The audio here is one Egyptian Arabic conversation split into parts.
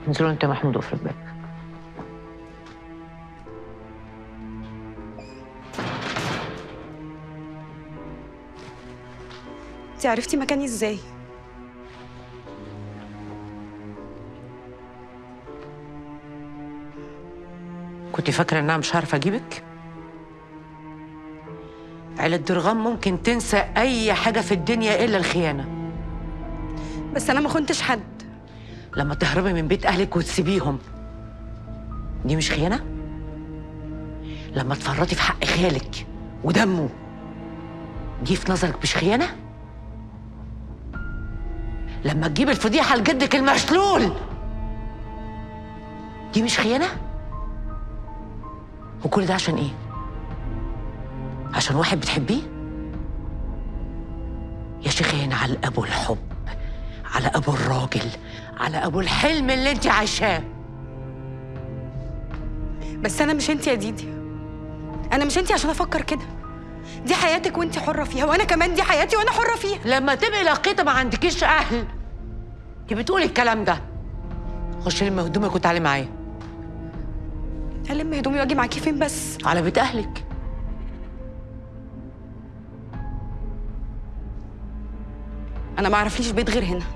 انزلوا انت يا محمود وقف الباب انت عرفتي مكاني ازاي كنت فاكرة إنها مش عارفة أجيبك؟ عيلة درغام ممكن تنسى أي حاجة في الدنيا إلا الخيانة بس انا ما خنتش حد لما تهربي من بيت أهلك وتسيبيهم دي مش خيانة؟ لما تفرطي في حق خالك ودمه دي في نظرك مش خيانة؟ لما تجيب الفضيحة لجدك المشلول دي مش خيانة؟ وكل ده عشان ايه؟ عشان واحد بتحبيه؟ يا شيخ هنا على ابو الحب على ابو الراجل على ابو الحلم اللي انت عايشاه بس انا مش انت يا ديدي انا مش انت عشان افكر كده دي حياتك وانت حره فيها وانا كمان دي حياتي وانا حره فيها لما تبقي لقيطه ما عندكيش اهل انت بتقولي الكلام ده خشي لما هدومك وتعالي معايا الم هدومي واجي معاكي فين بس على بيت اهلك انا ما اعرفليش بيت غير هنا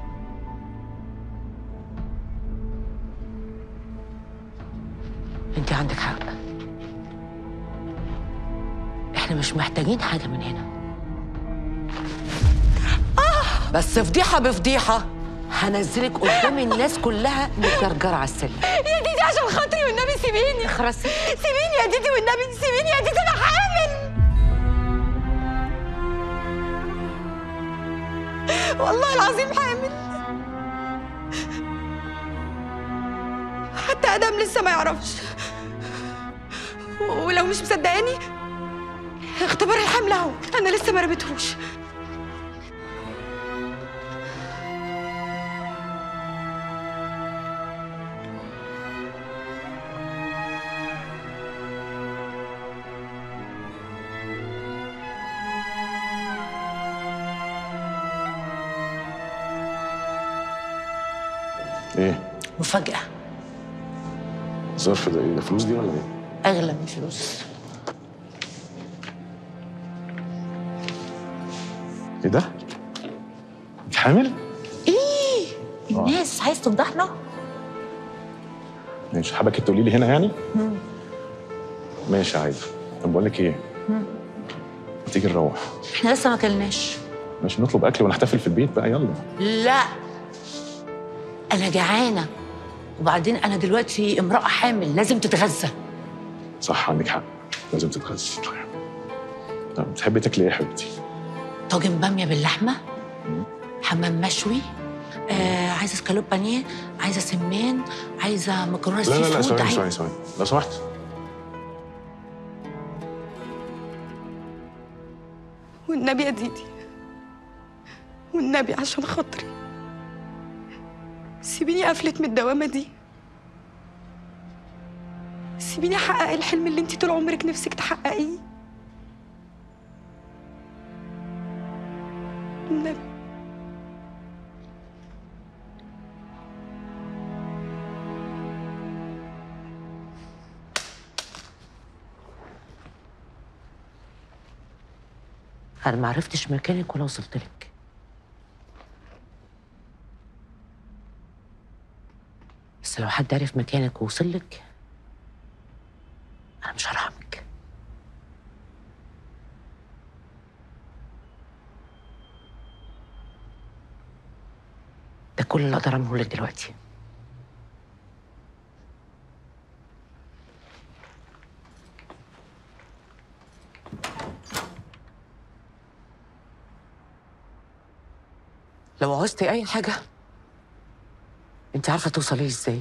انت عندك حق احنا مش محتاجين حاجه من هنا بس فضيحه بفضيحه هنزلك قدام الناس كلها متجرجره على السلم يا ديدي عشان خاطري والنبي سيبيني خلاص سيبيني يا ديدي والنبي سيبيني يا ديدي انا حامل والله العظيم حامل حتى ادم لسه ما يعرفش ولو مش مصدقاني اختبار الحمل اهو انا لسه ما رميتهوش ايه مفاجاه الظرف ده ايه ده فلوس دي ولا ايه اغلى من فلوس ايه ده انت حامل الناس عايز تفضحنا ماشي حابك تقولي لي هنا يعني ماشي عادي طب بقول لك ايه ما تيجي نروح احنا لسه ما كلناش ماشي نطلب اكل ونحتفل في البيت بقى يلا لا انا جعانه وبعدين انا دلوقتي امراه حامل لازم تتغذى صح عندك حق لازم تتغذى طب بتحبي تاكلي ايه يا حبيبتي طاجن باميه باللحمه حمام مشوي آه عايزه سكالوب بانيه عايزه سمان عايزه مكرونه لا سي لا لا فود ثواني عايزة- ثواني ثواني لو سمحت والنبي يا ديدي والنبي عشان خاطري سيبيني افلت من الدوامه دي سيبيني احقق الحلم اللي انت طول عمرك نفسك تحققيه النبي انا ما عرفتش مكانك ولا وصلت لك بس لو حد عرف مكانك ووصل لك انا مش هرحمك ده كل اللي اقدر اعمله لك دلوقتي لو عوزتي اي حاجه انت عارفه توصلي ازاي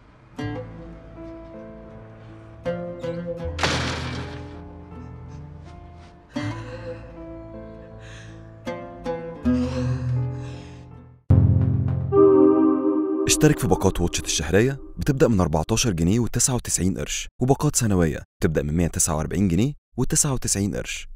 اشترك في باقات واتشت الشهرية بتبدأ من 14 جنيه و99 قرش وباقات سنوية بتبدأ من 149 جنيه و99 قرش